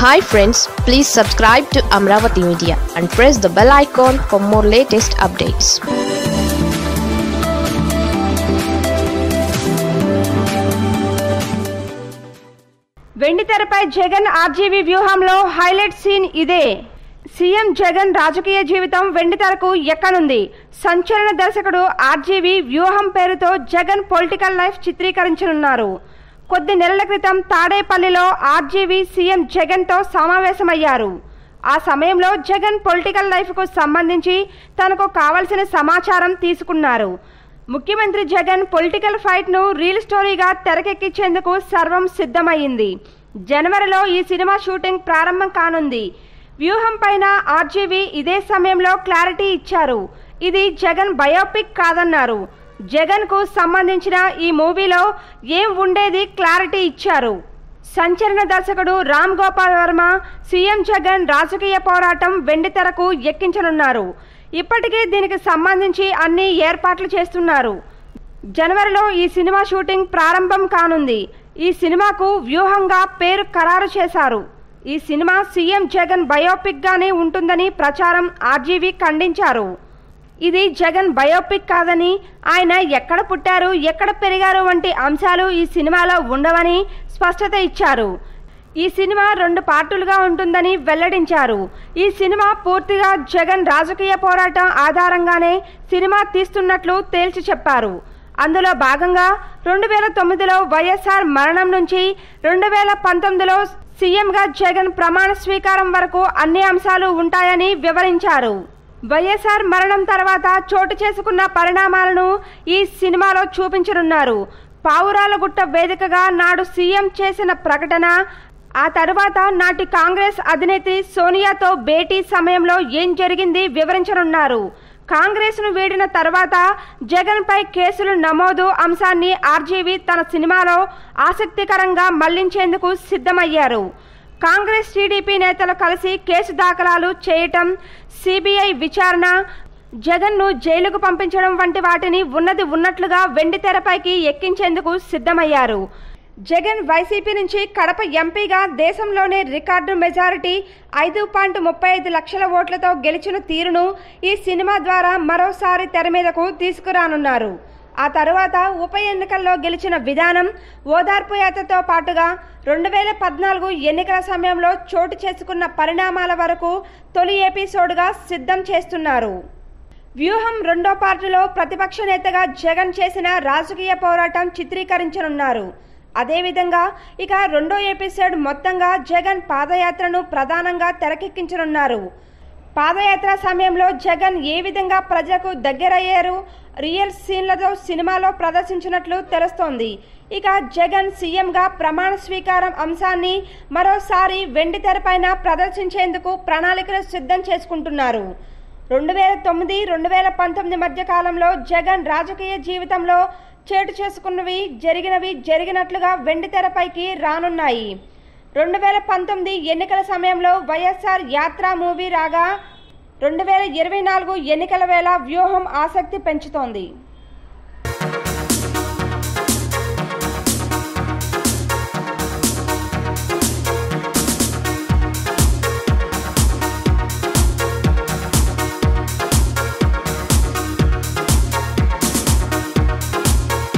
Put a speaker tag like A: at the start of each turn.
A: hi friends please subscribe to Amaravati media and press the bell icon for more latest updates
B: వెండితెరపై జగన్ ఆర్జీవీ వ్యూహంలో highlight scene ఇదే CM Jagan రాజకీయ జీవితం వెండితెరకు ఎక్కనుంది సంచలన దర్శకుడు ఆర్జీవీ వ్యూహం పేరుతో జగన్ పొలిటికల్ లైఫ్ చిత్రీకరించనున్నారు కొద్ది నెలల క్రితం తాడేపల్లిలో ఆర్జీవీ సీఎం జగన్తో సమావేశమయ్యారు ఆ సమయంలో జగన్ పొలిటికల్ లైఫ్కు సంబంధించి తనకు కావలసిన సమాచారం తీసుకున్నారు ముఖ్యమంత్రి జగన్ పొలిటికల్ ఫైట్ను రీల్ స్టోరీగా తెరకెక్కించేందుకు సర్వం సిద్ధమైంది జనవరిలో ఈ సినిమా షూటింగ్ ప్రారంభం కానుంది వ్యూహం పైన ఆర్జీవీ ఇదే సమయంలో క్లారిటీ ఇచ్చారు ఇది జగన్ బయోపిక్ కాదన్నారు జగన్ కు సంబంధించిన ఈ మూవీలో ఏం ఉండేది క్లారిటీ ఇచ్చారు సంచలన దర్శకుడు రామ్ గోపాల్ వర్మ సీఎం జగన్ రాజకీయ పోరాటం వెండితెరకు ఎక్కించనున్నారు ఇప్పటికే దీనికి సంబంధించి అన్ని ఏర్పాట్లు చేస్తున్నారు జనవరిలో ఈ సినిమా షూటింగ్ ప్రారంభం కానుంది ఈ సినిమాకు వ్యూహంగా పేరు ఖరారు చేశారు ఈ సినిమా సీఎం జగన్ బయోపిక్ గానే ఉంటుందని ప్రచారం ఆర్జీవీ ఖండించారు ఇది జగన్ బయోపిక్ కాదని ఆయన ఎక్కడ పుట్టారు ఎక్కడ పెరిగారు వంటి అంశాలు ఈ సినిమాలో ఉండవని స్పష్టత ఇచ్చారు ఈ సినిమా రెండు పార్టులుగా ఉంటుందని వెల్లడించారు ఈ సినిమా పూర్తిగా జగన్ రాజకీయ పోరాటం ఆధారంగానే సినిమా తీస్తున్నట్లు తేల్చి చెప్పారు అందులో భాగంగా రెండు వేల తొమ్మిదిలో వైఎస్ఆర్ మరణం నుంచి రెండు వేల పంతొమ్మిదిలో సీఎంగా జగన్ ప్రమాణ స్వీకారం వరకు అన్ని అంశాలు ఉంటాయని వివరించారు వైఎస్ఆర్ మరణం తర్వాత చోటు చేసుకున్న పరిణామాలను ఈ సినిమాలో చూపించనున్నారు పావురాలగుట్ట వేదికగా నాడు సీఎం చేసిన ప్రకటన ఆ తరువాత నాటి కాంగ్రెస్ అధినేత్రి సోనియాతో భేటీ సమయంలో ఏం జరిగింది వివరించనున్నారు కాంగ్రెస్ను వీడిన తర్వాత జగన్పై కేసులు నమోదు అంశాన్ని ఆర్జీవీ తన సినిమాలో ఆసక్తికరంగా మళ్లించేందుకు సిద్ధమయ్యారు కాంగ్రెస్ టీడీపీ నేతలు కలిసి కేసు దాఖలాలు చేయటం సిబిఐ విచారణ జగన్ను జైలుకు పంపించడం వంటి వాటిని ఉన్నది ఉన్నట్లుగా వెండి తెరపైకి ఎక్కించేందుకు సిద్ధమయ్యారు జగన్ వైసీపీ నుంచి కడప ఎంపీగా దేశంలోనే రికార్డు మెజారిటీ ఐదు పాయింట్ ముప్పై ఐదు లక్షల ఓట్లతో గెలిచిన తీరును ఈ సినిమా ద్వారా మరోసారి తెర మీదకు తీసుకురానున్నారు ఆ తరువాత ఉప ఎన్నికల్లో గెలిచిన విధానం ఓదార్పు యాత్రతో పాటుగా రెండు వేల పద్నాలుగు ఎన్నికల సమయంలో చోటు చేసుకున్న పరిణామాల వరకు తొలి ఎపిసోడ్గా సిద్ధం చేస్తున్నారు వ్యూహం రెండో పార్టీలో ప్రతిపక్ష నేతగా జగన్ చేసిన రాజకీయ పోరాటం చిత్రీకరించనున్నారు అదేవిధంగా ఇక రెండో ఎపిసోడ్ మొత్తంగా జగన్ పాదయాత్రను ప్రధానంగా తెరకెక్కించనున్నారు పాదయాత్ర సమయంలో జగన్ ఏ విధంగా ప్రజలకు దగ్గరయ్యారు రియల్ సీన్లతో సినిమాలో ప్రదర్శించినట్లు తెలుస్తోంది ఇక జగన్ సీఎంగా ప్రమాణ స్వీకారం అంశాన్ని మరోసారి వెండి తెరపైన ప్రదర్శించేందుకు ప్రణాళికలు సిద్ధం చేసుకుంటున్నారు రెండు వేల తొమ్మిది రెండు వేల పంతొమ్మిది మధ్య కాలంలో జగన్ రాజకీయ జీవితంలో చేటు చేసుకున్నవి జరిగినవి జరిగినట్లుగా వెండి తెరపైకి రానున్నాయి రెండు వేల పంతొమ్మిది ఎన్నికల సమయంలో వైఎస్ఆర్ యాత్ర మూవీ రాగా రెండు వేల ఇరవై నాలుగు ఎన్నికల వేళ వ్యూహం ఆసక్తి పెంచుతోంది